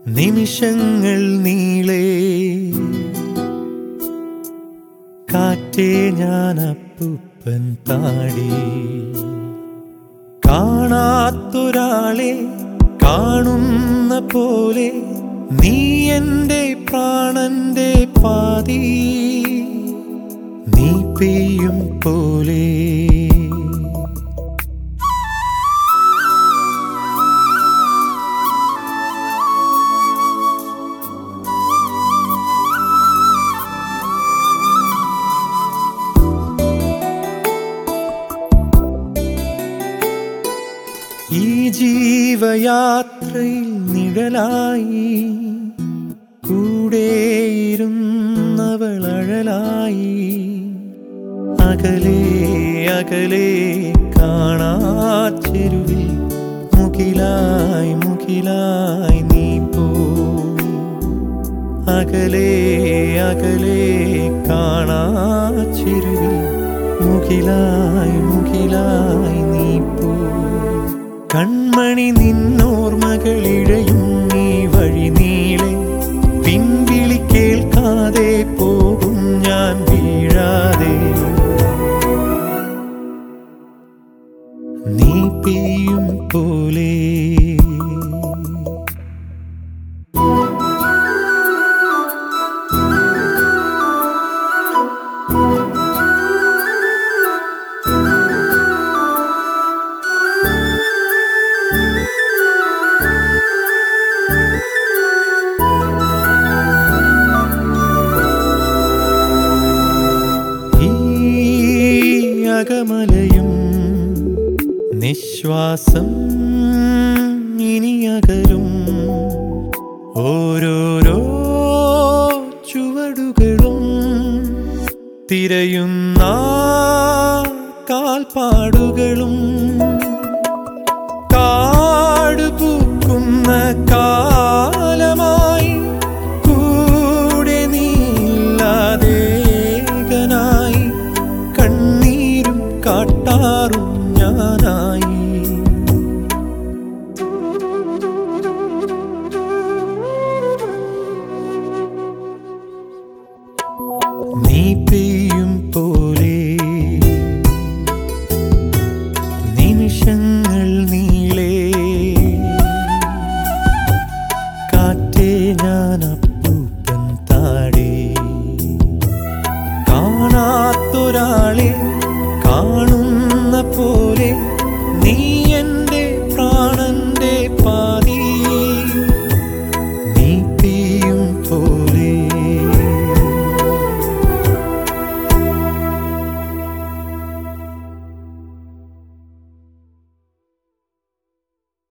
നിമിഷങ്ങൾ നീളേ കാറ്റേ ഞാൻ അപ്പൂപ്പൻ പാടി കാണാത്തൊരാളെ കാണുന്ന പോലെ നീ എൻ്റെ പ്രാണന്റെ പാതി നീ പെയ്യും പോലെ ഈ ജീവയാത്രയിൽ നിഴലായി കൂടെയിരുന്നവളഴലായി അകലെ അകലെ കാണാച്ചെരുവിൽ മുകിലായി മുകിലായി നീ പോ അകലെ അകലെ കാണാച്ചെരുവിൽ മുകിലായി മുകിലായി നീ പോ കൺമണി നിന്നോർമകളിഴയും നീ വഴി നീളെ പിൻവിളി കേൾക്കാതെ പോകും ഞാൻ വീഴാതെ നീ പെയ്യും പോലെ ഈ അകമലയും നിശ്വാസം ഇനിയകലും ഓരോരോ ചുവടുകളും തിരയുന്ന കാൽപ്പാടുകളും കാട് പൂക്കുന്ന കാലമായി കൂടെ നീല്ലാതേകനായി കണ്ണീരും കാട്ടാറും ഞാനായി നീ പെയ്യും പോലെ നിമിഷങ്ങൾ നീളേ കാറ്റേ ഞാൻ അപ്പൂപ്പൻ താടി കാണാത്തൊരാളെ കാണുന്ന പോലെ നീ